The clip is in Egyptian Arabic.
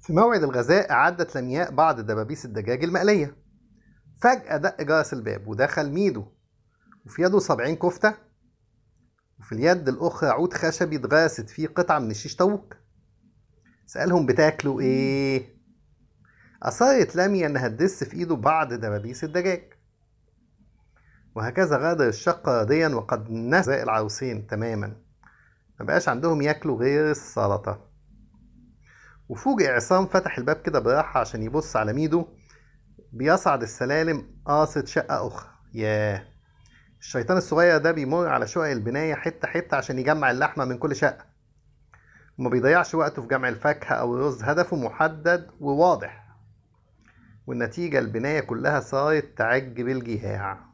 في موعد الغذاء أعدت لمياء بعض دبابيس الدجاج المقلية فجأة دق جرس الباب ودخل ميدو وفي يده سبعين كفتة وفي اليد الأخرى عود خشبي اتغرست فيه قطعة من الشيش طاووق سألهم بتاكلوا إيه؟ أصرت لميا إنها تدس في إيده بعض دبابيس الدجاج وهكذا غادر الشقة راضيا وقد نسى العروسين تماما مبقاش عندهم ياكلوا غير السلطة وفوجئ عصام فتح الباب كده براحة عشان يبص على ميدو بيصعد السلالم قاصد شقة أخرى ياه الشيطان الصغير ده بيمر على شقق البناية حتة حتة عشان يجمع اللحمة من كل شقة وما بيضيعش وقته في جمع الفاكهة أو الرز هدفه محدد وواضح والنتيجة البناية كلها صارت تعج بالجياع